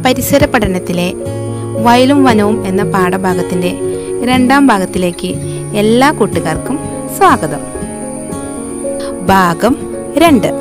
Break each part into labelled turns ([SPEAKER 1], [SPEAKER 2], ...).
[SPEAKER 1] പരിസര പഠനത്തിലെ വയലും വനവും എന്ന പാഠഭാഗത്തിന്റെ രണ്ടാം ഭാഗത്തിലേക്ക് എല്ലാ കൂട്ടുകാർക്കും സ്വാഗതം ഭാഗം രണ്ട്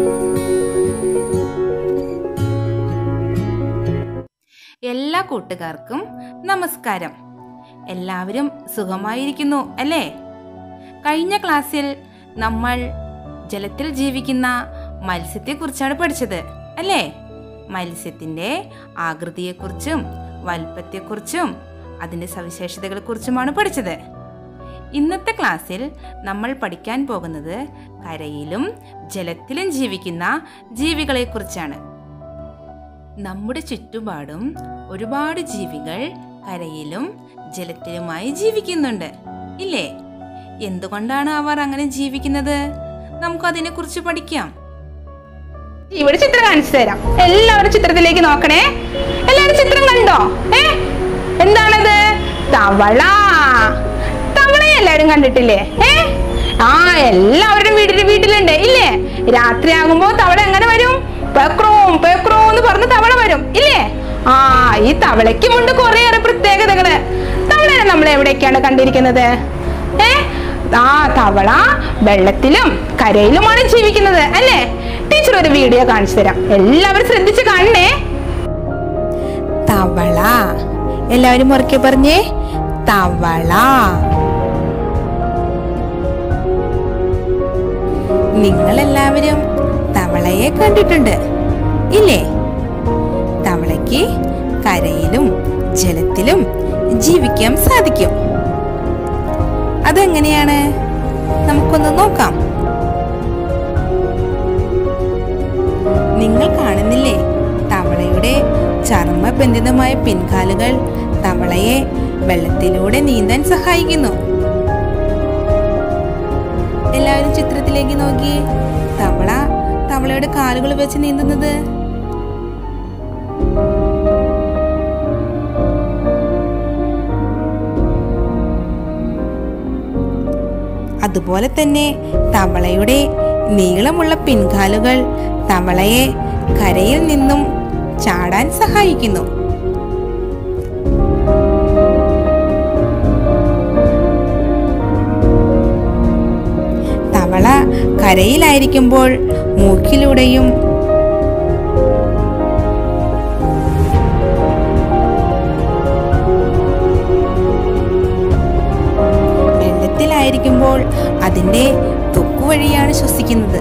[SPEAKER 1] എല്ലാ കൂട്ടുകാർക്കും നമസ്കാരം എല്ലാവരും സുഖമായിരിക്കുന്നു അല്ലേ കഴിഞ്ഞ ക്ലാസ്സിൽ നമ്മൾ ജലത്തിൽ ജീവിക്കുന്ന മത്സ്യത്തെക്കുറിച്ചാണ് പഠിച്ചത് അല്ലേ മത്സ്യത്തിൻ്റെ ആകൃതിയെക്കുറിച്ചും വലുപ്പത്തെക്കുറിച്ചും അതിൻ്റെ സവിശേഷതകളെക്കുറിച്ചുമാണ് പഠിച്ചത് ഇന്നത്തെ ക്ലാസ്സിൽ നമ്മൾ പഠിക്കാൻ പോകുന്നത് കരയിലും ജലത്തിലും ജീവിക്കുന്ന ജീവികളെക്കുറിച്ചാണ് നമ്മുടെ ചുറ്റുപാടും ഒരുപാട് ജീവികൾ കരയിലും ജലത്തിലുമായി ജീവിക്കുന്നുണ്ട് ഇല്ലേ എന്തുകൊണ്ടാണ് അവർ അങ്ങനെ ജീവിക്കുന്നത് നമുക്കതിനെ കുറിച്ച് പഠിക്കാം
[SPEAKER 2] ഇവിടെ ചിത്രം കാണിച്ചു തരാം എല്ലാവരും ചിത്രത്തിലേക്ക് നോക്കണേ എല്ലാവരും ചിത്രം കണ്ടോ ഏ എന്താണത് തവള തവളയെ എല്ലാവരും കണ്ടിട്ടില്ലേ ഏ ആ എല്ലാവരും വീട്ടിൽ വീട്ടിലുണ്ട് ഇല്ലേ രാത്രി ആകുമ്പോ തവള എങ്ങനെ വരും പേക്രോം പേക്രോ എന്ന് പറഞ്ഞ് തവള വരും ഇല്ലേ ആ ഈ തവളയ്ക്കുമുണ്ട് കുറേയേറെ പ്രത്യേകതകള് തവളനെ നമ്മൾ എവിടേക്കാണ് കണ്ടിരിക്കുന്നത് ഏ ആ തവള വെള്ളത്തിലും കരയിലുമാണ് ജീവിക്കുന്നത് അല്ലേ ടീച്ചർ ഒരു വീഡിയോ കാണിച്ചു തരാം എല്ലാവരും ശ്രദ്ധിച്ച് കാണണേ
[SPEAKER 1] തവള എല്ലാവരും ഉറക്കെ പറഞ്ഞേ തവള നിങ്ങൾ എല്ലാവരും തവളയെ കണ്ടിട്ടുണ്ട് ഇല്ലേ തവളയ്ക്ക് കരയിലും ജലത്തിലും ജീവിക്കാൻ സാധിക്കും അതെങ്ങനെയാണ് നമുക്കൊന്ന് നോക്കാം നിങ്ങൾ കാണുന്നില്ലേ തവളയുടെ ചർമ്മബന്ധിതമായ പിൻകാലുകൾ തവളയെ വെള്ളത്തിലൂടെ നീന്താൻ സഹായിക്കുന്നു എല്ലാവരും ചിത്രത്തിലേക്ക് നോക്കി തവള തവളയുടെ കാലുകൾ വെച്ച് നീന്തുന്നത് അതുപോലെ തന്നെ തവളയുടെ നീളമുള്ള പിൻകാലുകൾ തവളയെ കരയിൽ നിന്നും ചാടാൻ സഹായിക്കുന്നു തവള കരയിലായിരിക്കുമ്പോൾ മൂക്കിലൂടെയും വെള്ളത്തിലായിരിക്കുമ്പോൾ അതിൻ്റെ തൊക്കു വഴിയാണ് ശ്വസിക്കുന്നത്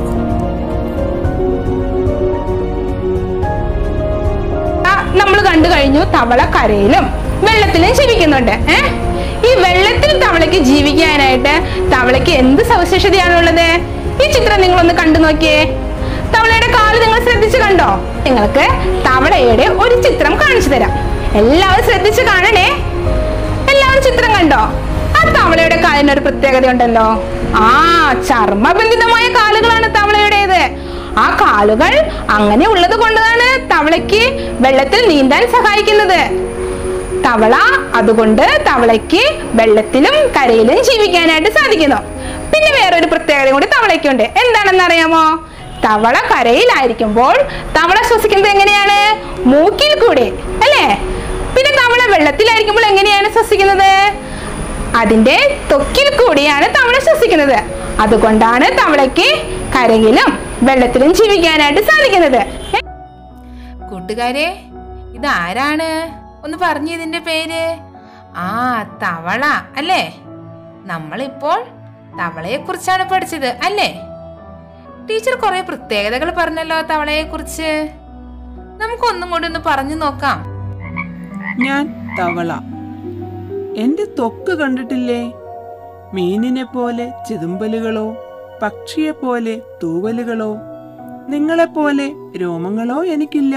[SPEAKER 2] നമ്മൾ കണ്ടു കഴിഞ്ഞു തവള കരയിലും വെള്ളത്തിലും ജീവിക്കുന്നുണ്ട് ഏ ഈ വെള്ളത്തിൽ തവളയ്ക്ക് ജീവിക്കാനായിട്ട് തവളയ്ക്ക് എന്ത് സവിശേഷതയാണുള്ളത് ഈ ചിത്രം നിങ്ങളൊന്ന് കണ്ടു നോക്കിയേ തവളയുടെ കാല് നിങ്ങൾ ശ്രദ്ധിച്ചു കണ്ടോ നിങ്ങൾക്ക് തവളയുടെ ഒരു ചിത്രം കാണിച്ചു തരാം എല്ലാവരും ശ്രദ്ധിച്ചു കാണണേ എല്ലാവരും ചിത്രം കണ്ടോ ആ തവളയുടെ കാലിന് ഒരു പ്രത്യേകത ഉണ്ടല്ലോ ആ ചർമ്മബന്ധിതമായ കാലുകളാണ് തവളയുടേത് ആ കാലുകൾ അങ്ങനെ ഉള്ളത് കൊണ്ടാണ് തവളയ്ക്ക് വെള്ളത്തിൽ നീന്താൻ സഹായിക്കുന്നത് തവള അതുകൊണ്ട് തവളയ്ക്ക് വെള്ളത്തിലും കരയിലും ജീവിക്കാനായിട്ട് സാധിക്കുന്നു പിന്നെ വേറൊരു പ്രത്യേകത കൂടി തവളയ്ക്കുണ്ട് എന്താണെന്ന് അറിയാമോ തവള കരയിലായിരിക്കുമ്പോൾ തവള ശ്വസിക്കുന്നത് എങ്ങനെയാണ് മൂക്കിൽ കൂടെ അല്ലേ പിന്നെ തവള വെള്ളത്തിലായിരിക്കുമ്പോൾ എങ്ങനെയാണ് ശ്വസിക്കുന്നത് അതിന്റെ ത്വക്കിൽ കൂടിയാണ് തവള ശ്വസിക്കുന്നത് അതുകൊണ്ടാണ് തവളയ്ക്ക് കരയിലും വെള്ളത്തിലും ജീവിക്കാനായിട്ട് സാധിക്കുന്നത്
[SPEAKER 1] കൂട്ടുകാരെ ഇതാരാണ് ഒന്ന് പറഞ്ഞു ഇതിന്റെ പേര് ആ തവള അല്ലേ നമ്മളിപ്പോൾ തവളയെ കുറിച്ചാണ് പഠിച്ചത് അല്ലേ ടീച്ചർ കുറെ പ്രത്യേകതകൾ പറഞ്ഞല്ലോ തവളയെ കുറിച്ച് നമുക്കൊന്നും കൂടി ഒന്ന് പറഞ്ഞു നോക്കാം
[SPEAKER 3] ഞാൻ തവള എന്റെ ത്വക്ക് കണ്ടിട്ടില്ലേ മീനിനെ പോലെ ചെതുമ്പലുകളോ പക്ഷിയെ പോലെ തൂവലുകളോ നിങ്ങളെപ്പോലെ രോമങ്ങളോ എനിക്കില്ല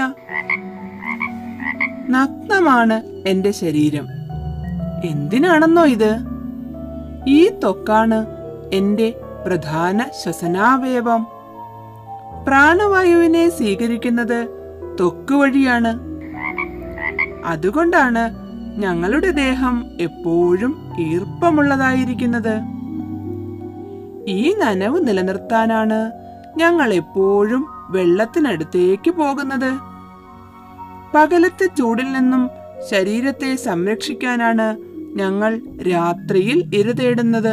[SPEAKER 3] നഗ്നമാണ് എന്റെ ശരീരം എന്തിനാണെന്നോ ഇത് ഈ ത്വക്കാണ് എന്റെ പ്രധാന ശ്വസനാവയവം പ്രാണവായുവിനെ സ്വീകരിക്കുന്നത് ത്വക്ക് വഴിയാണ് അതുകൊണ്ടാണ് ഞങ്ങളുടെ ദേഹം എപ്പോഴും ഈർപ്പമുള്ളതായിരിക്കുന്നത് ഈ നനവ് നിലനിർത്താനാണ് ഞങ്ങൾ എപ്പോഴും വെള്ളത്തിനടുത്തേക്ക് പോകുന്നത് പകലത്തെ ചൂടിൽ നിന്നും ശരീരത്തെ സംരക്ഷിക്കാനാണ് ഞങ്ങൾ രാത്രിയിൽ ഇര തേടുന്നത്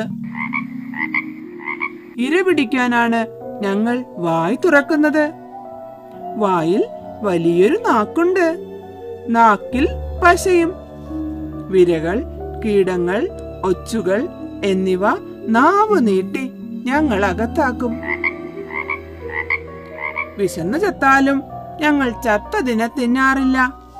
[SPEAKER 3] ഇര പിടിക്കാനാണ് ഞങ്ങൾ വായ് തുറക്കുന്നത് വായിൽ വലിയൊരു നാക്കുണ്ട് നാക്കിൽ പശയും വിരകൾ കീടങ്ങൾ ഒച്ചുകൾ എന്നിവ നാവ് നീട്ടി ഞങ്ങൾ അകത്താക്കും വിശന്നു ചത്താലും ഞങ്ങൾ ചത്തതിനെ തിന്നാറില്ല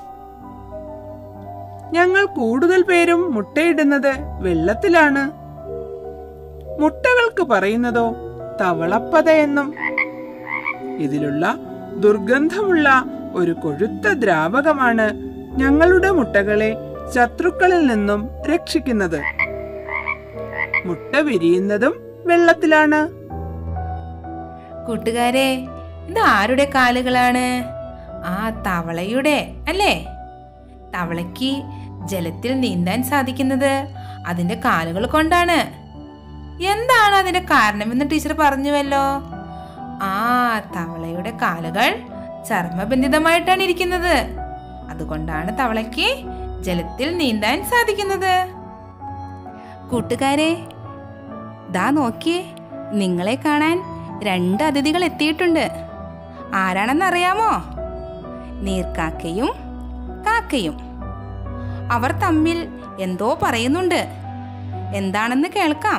[SPEAKER 3] ഞങ്ങൾ കൂടുതൽ പേരും മുട്ടയിടുന്നത് വെള്ളത്തിലാണ് മുട്ടകൾക്ക് പറയുന്നതോ തവളപ്പത എന്നും ഇതിലുള്ള ദുർഗന്ധമുള്ള ഒരു കൊഴുത്ത ദ്രാവകമാണ് ഞങ്ങളുടെ മുട്ടകളെ ശത്രുക്കളിൽ നിന്നും രക്ഷിക്കുന്നത് മുട്ട വിരിയുന്നതും വെള്ളത്തിലാണ്
[SPEAKER 1] കൂട്ടുകാരെ ഇത് ആരുടെ കാലുകളാണ് ആ തവളയുടെ അല്ലേ തവളയ്ക്ക് ജലത്തിൽ നീന്താൻ സാധിക്കുന്നത് അതിന്റെ കാലുകൾ കൊണ്ടാണ് എന്താണ് അതിന്റെ കാരണമെന്ന് ടീച്ചർ പറഞ്ഞുവല്ലോ ആ തവളയുടെ കാലുകൾ ചർമ്മബന്ധിതമായിട്ടാണ് ഇരിക്കുന്നത് അതുകൊണ്ടാണ് തവളയ്ക്ക് ജലത്തിൽ നീന്താൻ സാധിക്കുന്നത്
[SPEAKER 4] കൂട്ടുകാരെ ദാ നോക്കിയേ നിങ്ങളെ കാണാൻ രണ്ട് അതിഥികൾ എത്തിയിട്ടുണ്ട് ആരാണെന്നറിയാമോ നീർക്കാക്കയും കാക്കയും അവർ തമ്മിൽ എന്തോ പറയുന്നുണ്ട് എന്താണെന്ന് കേൾക്കാം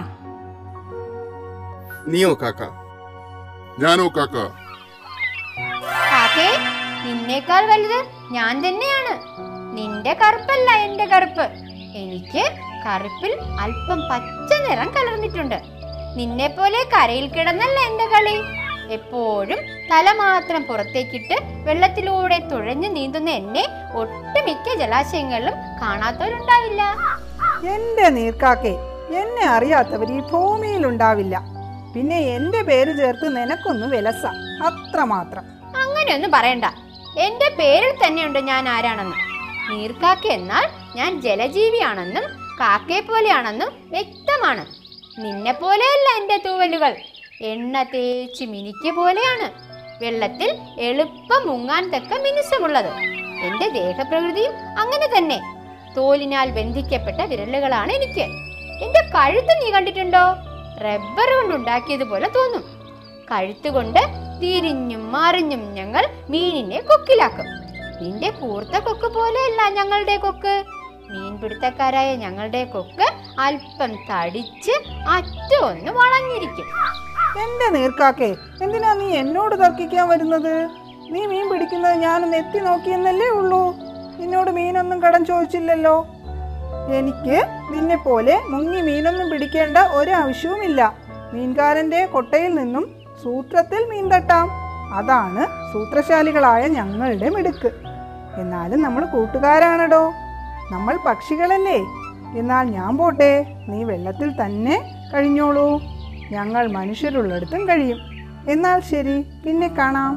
[SPEAKER 5] നീയോ കാക്ക
[SPEAKER 6] ഞാനോ കാക്ക
[SPEAKER 7] കാക്കേ നിന്നേക്കാൾ വലുത് ഞാൻ തന്നെയാണ് നിന്റെ കറുപ്പല്ല എന്റെ കറുപ്പ് എനിക്ക് കറുപ്പിൽ അല്പം പച്ച നിറം കലർന്നിട്ടുണ്ട് നിന്നെ പോലെ കരയിൽ കിടന്നല്ല എന്റെ കളി എപ്പോഴും തല മാത്രം പുറത്തേക്കിട്ട് വെള്ളത്തിലൂടെ തുഴഞ്ഞു നീന്തുന്ന എന്നെ ഒട്ടുമിക്ക ജലാശയങ്ങളിലും കാണാത്തവരുണ്ടാവില്ല
[SPEAKER 8] എന്റെ നീർക്കാക്കെ എന്നെ അറിയാത്തവർ ഈ ഭൂമിയിലുണ്ടാവില്ല പിന്നെ എന്റെ പേര് ചേർത്ത് നിനക്കൊന്ന് വിലസ അത്രമാത്രം
[SPEAKER 7] അങ്ങനെയൊന്നും പറയണ്ട എന്റെ പേരിൽ തന്നെയുണ്ട് ഞാൻ ആരാണെന്ന് നീർക്കാക്ക എന്നാൽ ഞാൻ ജലജീവിയാണെന്നും കാക്കയെ പോലെയാണെന്നും വ്യക്തമാണ് നിന്നെ പോലെയല്ല എന്റെ തൂവലുകൾ എണ്ണ തേച്ച് മിനിക്ക് പോലെയാണ് വെള്ളത്തിൽ എളുപ്പം മുങ്ങാൻ തക്ക മിനുസമുള്ളത് എന്റെ ദേഹപ്രകൃതിയും അങ്ങനെ തന്നെ തോലിനാൽ ബന്ധിക്കപ്പെട്ട വിരലുകളാണ് എനിക്ക് എന്റെ കഴുത്ത് നീ കണ്ടിട്ടുണ്ടോ റബ്ബർ കൊണ്ടുണ്ടാക്കിയതുപോലെ തോന്നും കഴുത്തുകൊണ്ട് തിരിഞ്ഞും മറിഞ്ഞും ഞങ്ങൾ മീനിനെ കൊക്കിലാക്കും നിന്റെ കൂർത്ത കൊക്ക് പോലെയല്ല ഞങ്ങളുടെ കൊക്ക് മീൻപിടുത്തക്കാരായ ഞങ്ങളുടെ കൊക്ക് അല്പം തടിച്ച് അറ്റം ഒന്ന് വളഞ്ഞിരിക്കും
[SPEAKER 8] എന്റെ നീർക്കാക്കെ എന്തിനാ നീ എന്നോട് തർക്കിക്കാൻ വരുന്നത് നീ മീൻ പിടിക്കുന്നത് ഞാനൊന്ന് എത്തി നോക്കിയെന്നല്ലേ ഉള്ളൂ നിന്നോട് മീനൊന്നും കടം ചോദിച്ചില്ലല്ലോ എനിക്ക് നിന്നെ പോലെ മുങ്ങി മീനൊന്നും പിടിക്കേണ്ട ഒരാവശ്യവുമില്ല മീൻകാരന്റെ കൊട്ടയിൽ നിന്നും സൂത്രത്തിൽ മീൻ തട്ടാം അതാണ് സൂത്രശാലികളായ ഞങ്ങളുടെ മിടുക്ക് എന്നാലും നമ്മൾ കൂട്ടുകാരാണടോ നമ്മൾ പക്ഷികളല്ലേ എന്നാൽ ഞാൻ പോട്ടെ നീ വെള്ളത്തിൽ തന്നെ കഴിഞ്ഞോളൂ ഞങ്ങൾ മനുഷ്യരുള്ളിടത്തും കഴിയും എന്നാൽ ശരി പിന്നെ കാണാം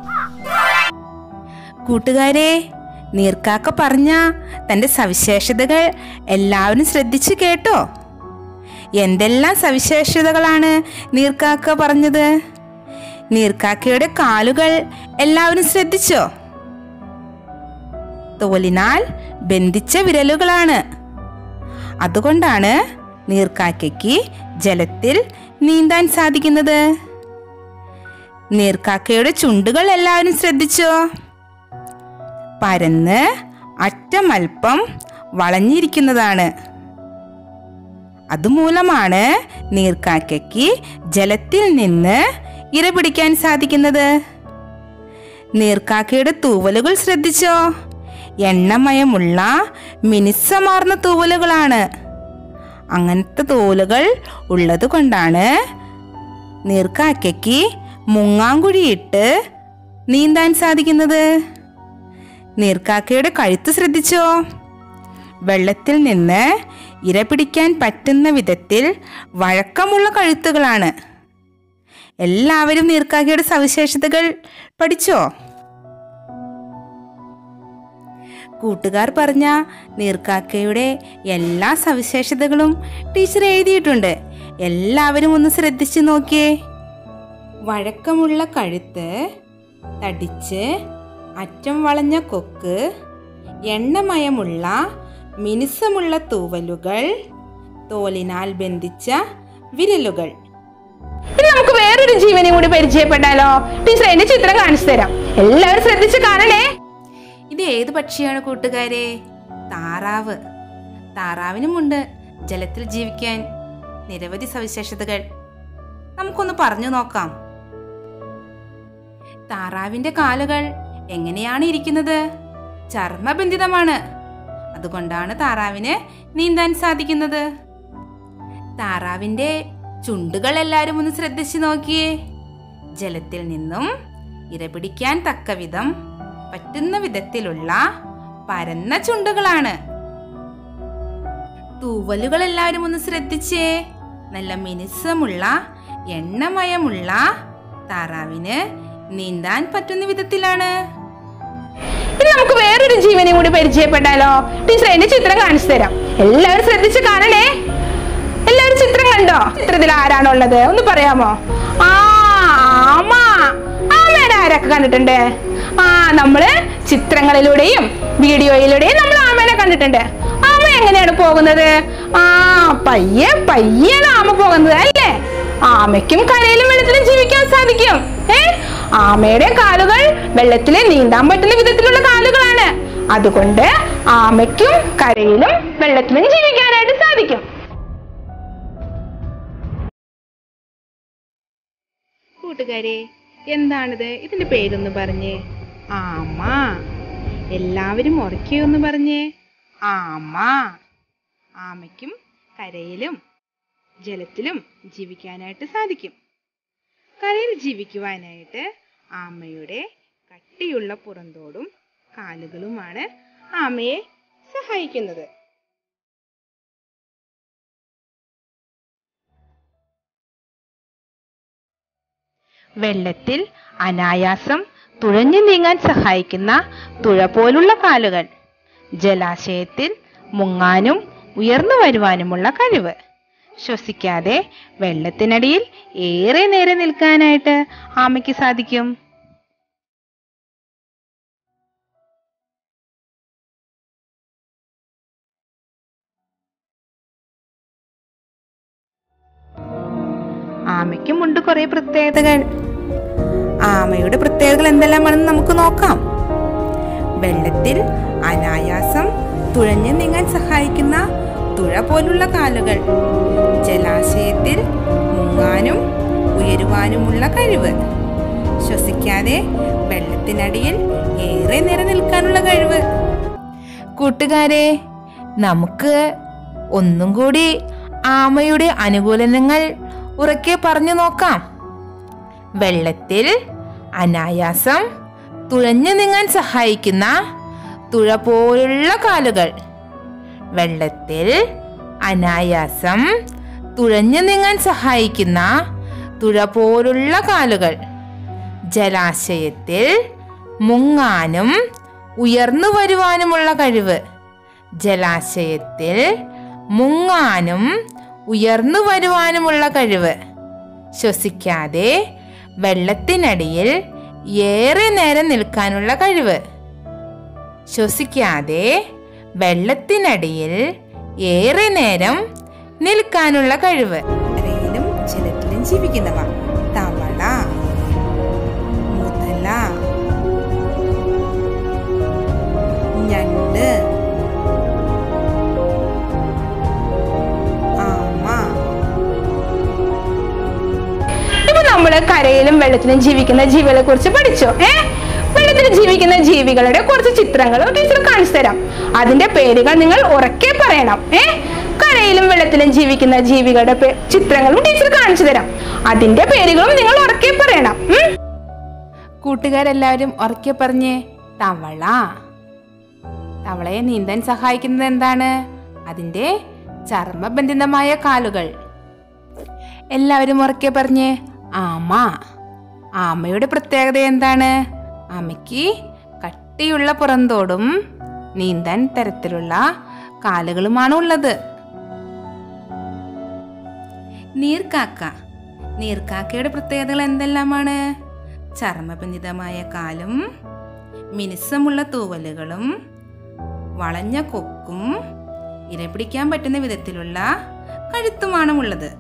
[SPEAKER 4] കൂട്ടുകാരെ നീർക്കാക്ക പറഞ്ഞ തൻ്റെ സവിശേഷതകൾ എല്ലാവരും ശ്രദ്ധിച്ചു കേട്ടോ എന്തെല്ലാം സവിശേഷതകളാണ് നീർക്കാക്ക പറഞ്ഞത് നീർക്കാക്കയുടെ കാലുകൾ എല്ലാവരും ശ്രദ്ധിച്ചോ തോലിനാൽ ബന്ധിച്ച വിരലുകളാണ് അതുകൊണ്ടാണ് നീർക്കാക്കയ്ക്ക് ജലത്തിൽ നീന്താൻ സാധിക്കുന്നത് നീർക്കാക്കയുടെ ചുണ്ടുകൾ എല്ലാവരും ശ്രദ്ധിച്ചോ പരന്ന് അറ്റമൽപ്പം വളഞ്ഞിരിക്കുന്നതാണ് അതുമൂലമാണ് നീർക്കാക്കയ്ക്ക് ജലത്തിൽ നിന്ന് ഇര പിടിക്കാൻ സാധിക്കുന്നത് നീർക്കാക്കയുടെ തൂവലുകൾ ശ്രദ്ധിച്ചോ എണ്ണമയമുള്ള മിനുസമാർന്ന തൂവലുകളാണ് അങ്ങനത്തെ തോലുകൾ ഉള്ളത് കൊണ്ടാണ് നീർക്കാക്കയ്ക്ക് മുങ്ങാങ്കുഴിയിട്ട് നീന്താൻ സാധിക്കുന്നത് നീർക്കാക്കയുടെ കഴുത്ത് ശ്രദ്ധിച്ചോ വെള്ളത്തിൽ നിന്ന് ഇര പിടിക്കാൻ പറ്റുന്ന വിധത്തിൽ വഴക്കമുള്ള കഴുത്തുകളാണ് എല്ലാവരും നീർക്കാക്കയുടെ സവിശേഷതകൾ പഠിച്ചോ കൂട്ടുകാർ പറഞ്ഞ നീർക്കാക്കയുടെ എല്ലാ സവിശേഷതകളും ടീച്ചർ എഴുതിയിട്ടുണ്ട് എല്ലാവരും ഒന്ന് ശ്രദ്ധിച്ചു നോക്കിയേ വഴക്കമുള്ള കഴുത്ത് തടിച്ച് അറ്റം വളഞ്ഞ കൊക്ക് എണ്ണമയമുള്ള മിനുസമുള്ള തൂവലുകൾ തോലിനാൽ ബന്ധിച്ച വിരലുകൾ
[SPEAKER 2] ഇനി നമുക്ക് വേറൊരു ജീവനെ കൂടി പരിചയപ്പെട്ടാലോ ടീച്ചർ അതിന്റെ ചിത്രം കാണിച്ചു തരാം എല്ലാവരും ശ്രദ്ധിച്ച് കാണണേ
[SPEAKER 4] ഇത് ഏത് പക്ഷിയാണ് കൂട്ടുകാരെ താറാവ് താറാവിനുമുണ്ട് ജലത്തിൽ ജീവിക്കാൻ നിരവധി സവിശേഷതകൾ നമുക്കൊന്ന് പറഞ്ഞു നോക്കാം താറാവിന്റെ കാലുകൾ എങ്ങനെയാണ് ഇരിക്കുന്നത് ചർമ്മബന്ധിതമാണ് അതുകൊണ്ടാണ് താറാവിന് നീന്താൻ സാധിക്കുന്നത് താറാവിന്റെ ചുണ്ടുകൾ എല്ലാവരും ഒന്ന് ശ്രദ്ധിച്ചു നോക്കിയേ ജലത്തിൽ നിന്നും ഇരപിടിക്കാൻ തക്ക വിധം പറ്റുന്ന വിധത്തിലുള്ള പരന്ന ചുണ്ടുകളാണ് തൂവലുകൾ എല്ലാവരും ഒന്ന് ശ്രദ്ധിച്ചേ നല്ല മിനുസമുള്ള എണ്ണമയമുള്ള താറാവിന് നീന്താൻ പറ്റുന്ന വിധത്തിലാണ്
[SPEAKER 2] ഇനി നമുക്ക് വേറൊരു ജീവനെ കൂടി പരിചയപ്പെട്ടാലോ ടീച്ചർ അതിന്റെ ചിത്രം കാണിച്ചു തരാം എല്ലാവരും ശ്രദ്ധിച്ച് കാണണേ എല്ലാവരും ചിത്രം കണ്ടോ ചിത്രത്തിൽ ആരാണുള്ളത് ഒന്ന് പറയാമോ ആ ആമ ആമയുടെ ആരൊക്കെ കണ്ടിട്ടുണ്ട് ആ നമ്മള് ചിത്രങ്ങളിലൂടെയും വീഡിയോയിലൂടെയും നമ്മൾ ആമേനെ കണ്ടിട്ടുണ്ട് ആമ എങ്ങനെയാണ് പോകുന്നത് ആ പയ്യെ പയ്യാണ് ആമ പോകുന്നത് അല്ലേ ആമയ്ക്കും കരയിലും വെള്ളത്തിലും ജീവിക്കാൻ സാധിക്കും ഏ ആമയുടെ കാലുകൾ വെള്ളത്തിൽ നീന്താൻ പറ്റുന്ന വിധത്തിലുള്ള കാലുകളാണ് അതുകൊണ്ട് ആമയ്ക്കും കരയിലും വെള്ളത്തിലും ജീവിക്കാനായിട്ട് സാധിക്കും
[SPEAKER 4] കൂട്ടുകാരെ എന്താണിത് ഇതിന്റെ പേരൊന്ന് പറഞ്ഞേ ആമ എല്ലാവരും ഉറക്കിയൊന്ന് പറഞ്ഞേ ആമ ആമയ്ക്കും കരയിലും ജലത്തിലും ജീവിക്കാനായിട്ട് സാധിക്കും കരയിൽ ജീവിക്കുവാനായിട്ട് ആമയുടെ കട്ടിയുള്ള പുറന്തോടും കാലുകളുമാണ് ആമയെ സഹായിക്കുന്നത് വെള്ളത്തിൽ അനായാസം തുഴഞ്ഞു നീങ്ങാൻ സഹായിക്കുന്ന തുഴ പോലുള്ള കാലുകൾ ജലാശയത്തിൽ മുങ്ങാനും ഉയർന്നു വരുവാനുമുള്ള കഴിവ് ശ്വസിക്കാതെ വെള്ളത്തിനടിയിൽ ഏറെ നേരം നിൽക്കാനായിട്ട് ആമയ്ക്ക് സാധിക്കും ആമയ്ക്കുമുണ്ട് കുറെ പ്രത്യേകതകൾ ആമയുടെ പ്രത്യേകതകൾ എന്തെല്ലാമാണെന്ന് നമുക്ക് നോക്കാം വെള്ളത്തിൽ അനായാസം തുഴഞ്ഞു നീങ്ങാൻ സഹായിക്കുന്ന തുഴ പോലുള്ള കാലുകൾ ജലാശയത്തിൽ മുങ്ങാനും ഉയരുവാനുമുള്ള കഴിവ് ശ്വസിക്കാതെ വെള്ളത്തിനടിയിൽ ഏറെ നേരം നിൽക്കാനുള്ള കഴിവ്
[SPEAKER 1] കൂട്ടുകാരെ നമുക്ക് ഒന്നും കൂടി ആമയുടെ അനുകൂലനങ്ങൾ ഉറക്കെ പറഞ്ഞു നോക്കാം വെള്ളത്തിൽ അനായാസം തുഴഞ്ഞു നീങ്ങാൻ സഹായിക്കുന്ന തുഴ പോലുള്ള കാലുകൾ വെള്ളത്തിൽ അനായാസം തുഴഞ്ഞു നീങ്ങാൻ സഹായിക്കുന്ന തുഴ പോലുള്ള കാലുകൾ ജലാശയത്തിൽ മുങ്ങാനും ഉയർന്നു വരുവാനുമുള്ള കഴിവ് ജലാശയത്തിൽ മുങ്ങാനും ഉയർന്നു വരുവാനുമുള്ള കഴിവ് ശ്വസിക്കാതെ വെള്ളത്തിനടിയിൽ ഏറെ നേരം നിൽക്കാനുള്ള കഴിവ് ശ്വസിക്കാതെ വെള്ളത്തിനടിയിൽ ഏറെ നേരം നിൽക്കാനുള്ള കഴിവ്
[SPEAKER 4] കരയിലും ജലത്തിലും ജീവിക്കുന്നവ തവള മുതല ഞണ്ട് ആമ
[SPEAKER 2] ഇപ്പൊ നമ്മള് കരയിലും വെള്ളത്തിലും ജീവിക്കുന്ന ജീവികളെ കുറിച്ച് പഠിച്ചു ഏ വെള്ളത്തിൽ ജീവിക്കുന്ന ജീവികളുടെ കുറച്ച് ചിത്രങ്ങൾ ടീച്ചർ കാണിച്ചു തരാം അതിന്റെ പേരുകൾ നിങ്ങൾ ഉറക്കെ പറയണം ഏ കരയിലും വെള്ളത്തിലും ജീവിക്കുന്ന ജീവികളുടെ പേ- ചിത്രങ്ങളും ടീച്ചർ കാണിച്ചു തരാം അതിന്റെ പേരുകളും നിങ്ങൾ ഉറക്കെ പറയണം ഉം?
[SPEAKER 1] കൂട്ടുകാരെല്ലാവരും ഉറക്കെ പറഞ്ഞേ തവള തവളയെ നീന്താൻ സഹായിക്കുന്നത് എന്താണ് അതിൻ്റെ ചർമ്മബന്ധിതമായ കാലുകൾ എല്ലാവരും ഉറക്കെ പറഞ്ഞേ ആമ ആമയുടെ പ്രത്യേകത എന്താണ് ആമയ്ക്ക് കട്ടിയുള്ള പുറന്തോടും നീന്താൻ തരത്തിലുള്ള കാലുകളുമാണ് ഉള്ളത്
[SPEAKER 4] നീർക്കാക്ക നീർക്കാക്കയുടെ പ്രത്യേകതകൾ എന്തെല്ലാമാണ് ചർമ്മബന്ധിതമായ കാലും മിനുസമുള്ള തൂവലുകളും വളഞ്ഞ കൊക്കും ഇരപിടിക്കാൻ പറ്റുന്ന വിധത്തിലുള്ള കഴുത്തുമാണുമുള്ളത്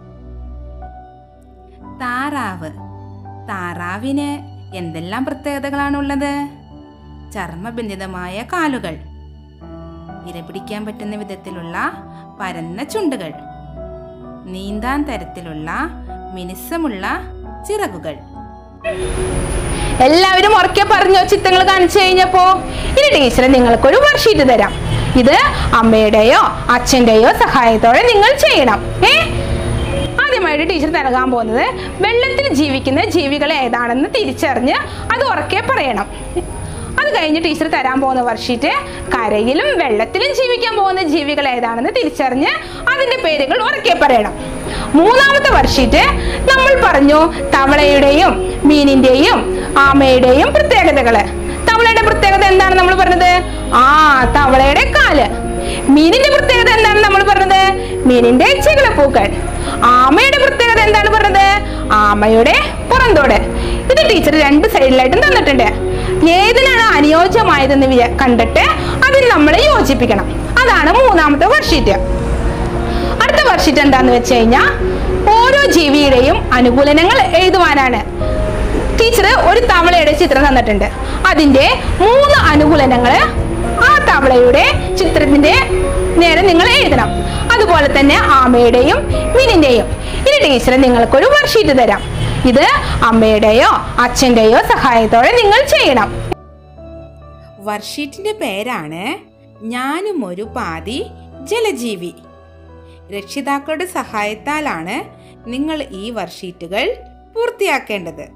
[SPEAKER 4] താറാവ് താറാവിന് എന്തെല്ലാം പ്രത്യേകതകളാണുള്ളത് ചർമ്മബന്ധിതമായ കാലുകൾ ഇരപിടിക്കാൻ പറ്റുന്ന വിധത്തിലുള്ള പരന്ന ചുണ്ടുകൾ നീന്താൻ തരത്തിലുള്ള മിനുസമുള്ള ചിറകുകൾ
[SPEAKER 2] എല്ലാവരും ഉറക്കെ പറഞ്ഞോ ചിത്രങ്ങൾ കാണിച്ചു കഴിഞ്ഞപ്പോ ഇനി ടീച്ചറെ നിങ്ങൾക്കൊരു വർഷീറ്റ് തരാം ഇത് അമ്മയുടെയോ അച്ഛന്റെയോ സഹായത്തോടെ നിങ്ങൾ ചെയ്യണം ഏ ആദ്യമായിട്ട് ടീച്ചർ നൽകാൻ പോകുന്നത് വെള്ളത്തിൽ ജീവിക്കുന്ന ജീവികൾ ഏതാണെന്ന് തിരിച്ചറിഞ്ഞ് അത് ഉറക്കെ പറയണം അത് കഴിഞ്ഞ് ടീച്ചർ തരാൻ പോകുന്ന വർഷീറ്റ് കരയിലും വെള്ളത്തിലും ജീവിക്കാൻ പോകുന്ന ജീവികൾ ഏതാണെന്ന് തിരിച്ചറിഞ്ഞ് അതിന്റെ പേരുകൾ ഉറക്കെ പറയണം മൂന്നാമത്തെ വർഷീറ്റ് നമ്മൾ പറഞ്ഞു തവളയുടെയും മീനിന്റെയും ആമയുടെയും പ്രത്യേകതകള് തവളയുടെ പ്രത്യേകത എന്താണ് നമ്മൾ പറഞ്ഞത് ആ തവളയുടെ കാല് മീനിന്റെ പ്രത്യേകത എന്താണ് നമ്മൾ പറഞ്ഞത് മീനിന്റെ ചികളപ്പൂക്കൾ ആമയുടെ പ്രത്യേകത എന്താണ് പറഞ്ഞത് ആമയുടെ പുറന്തോട് ഇത് ടീച്ചർ രണ്ട് സൈഡിലായിട്ടും തന്നിട്ടുണ്ട് ഏതിനാണ് അനുയോജ്യമായതെന്ന് വിചാ- കണ്ടിട്ട് അതിൽ നമ്മൾ യോജിപ്പിക്കണം അതാണ് മൂന്നാമത്തെ വർഷീറ്റ് അടുത്ത വർഷീറ്റ് എന്താന്ന് വെച്ച് കഴിഞ്ഞാൽ ഓരോ ജീവിയുടെയും അനുകൂലനങ്ങൾ എഴുതുവാനാണ് ടീച്ചർ ഒരു തവളയുടെ ചിത്രം തന്നിട്ടുണ്ട് അതിന്റെ മൂന്ന് അനുകൂലനങ്ങൾ ആ തവളയുടെ ചിത്രത്തിന്റെ നേരെ നിങ്ങൾ എഴുതണം അതുപോലെ തന്നെ ആമയുടെയും മീനിന്റെയും ഇനി ടീച്ചർ നിങ്ങൾക്കൊരു വർഷീറ്റ് തരാം ഇത് അമ്മയുടെയോ അച്ഛന്റെയോ സഹായത്തോടെ നിങ്ങൾ ചെയ്യണം
[SPEAKER 4] വർഷീറ്റിന്റെ പേരാണ് ഞാനും ഒരു പാതി ജലജീവി രക്ഷിതാക്കളുടെ സഹായത്താലാണ് നിങ്ങൾ ഈ വർഷീറ്റുകൾ പൂർത്തിയാക്കേണ്ടത്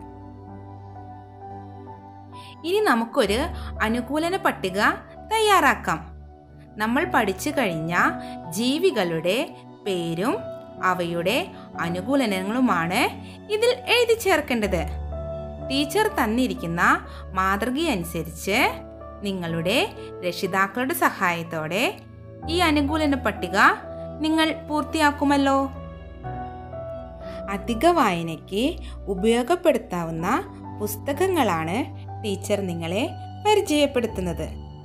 [SPEAKER 4] ഇനി നമുക്കൊരു അനുകൂലന പട്ടിക തയ്യാറാക്കാം നമ്മൾ പഠിച്ചു കഴിഞ്ഞ ജീവികളുടെ പേരും അവയുടെ അനുകൂലനങ്ങളുമാണ് ഇതിൽ എഴുതി ചേർക്കേണ്ടത് ടീച്ചർ തന്നിരിക്കുന്ന മാതൃകയനുസരിച്ച് നിങ്ങളുടെ രക്ഷിതാക്കളുടെ സഹായത്തോടെ ഈ അനുകൂലന പട്ടിക നിങ്ങൾ പൂർത്തിയാക്കുമല്ലോ അധിക വായനയ്ക്ക് ഉപയോഗപ്പെടുത്താവുന്ന പുസ്തകങ്ങളാണ് ടീച്ചർ നിങ്ങളെ പരിചയപ്പെടുത്തുന്നത്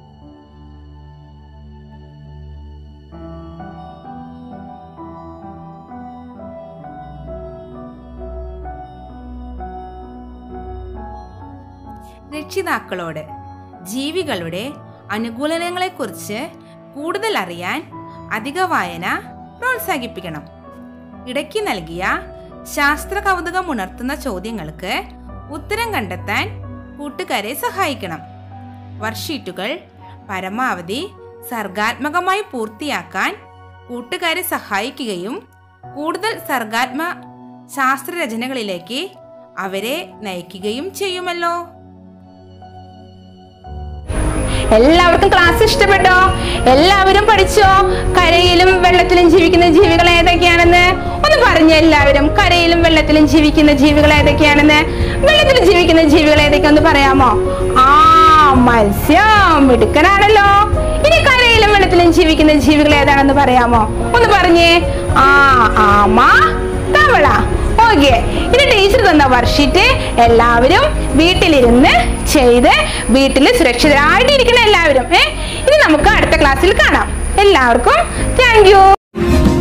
[SPEAKER 4] രക്ഷിതാക്കളോട് ജീവികളുടെ അനുകൂലനങ്ങളെക്കുറിച്ച് കൂടുതൽ അറിയാൻ അധിക വായന പ്രോത്സാഹിപ്പിക്കണം ഇടയ്ക്ക് നൽകിയ ശാസ്ത്ര കൗതുകം ഉണർത്തുന്ന ചോദ്യങ്ങൾക്ക് ഉത്തരം കണ്ടെത്താൻ കൂട്ടുകാരെ സഹായിക്കണം വർഷീറ്റുകൾ പരമാവധി സർഗാത്മകമായി പൂർത്തിയാക്കാൻ കൂട്ടുകാരെ സഹായിക്കുകയും കൂടുതൽ സർഗാത്മ ശാസ്ത്രരചനകളിലേക്ക് അവരെ നയിക്കുകയും ചെയ്യുമല്ലോ
[SPEAKER 2] എല്ലാവർക്കും ക്ലാസ് ഇഷ്ടപ്പെട്ടോ എല്ലാവരും പഠിച്ചോ കരയിലും വെള്ളത്തിലും ജീവിക്കുന്ന ജീവികൾ ഏതൊക്കെയാണെന്ന് ഒന്ന് പറഞ്ഞു എല്ലാവരും കരയിലും വെള്ളത്തിലും ജീവിക്കുന്ന ജീവികൾ ഏതൊക്കെയാണെന്ന് വെള്ളത്തിൽ ജീവിക്കുന്ന ജീവികൾ ഏതൊക്കെയാന്ന് പറയാമോ ആ മത്സ്യം മിടുക്കനാണല്ലോ ഇനി കരയിലും വെള്ളത്തിലും ജീവിക്കുന്ന ജീവികൾ ഏതാണെന്ന് പറയാമോ ഒന്ന് പറഞ്ഞേ ആ ആമ തവള ഓക്കെ ഇനി ടീച്ചർ തന്ന വർഷീറ്റ് എല്ലാവരും വീട്ടിലിരുന്ന് ചെയ്ത് വീട്ടിൽ സുരക്ഷിതരായിട്ട് ഇരിക്കണം എല്ലാവരും ഏ ഇനി നമുക്ക് അടുത്ത ക്ലാസ്സിൽ കാണാം എല്ലാവർക്കും താങ്ക് യു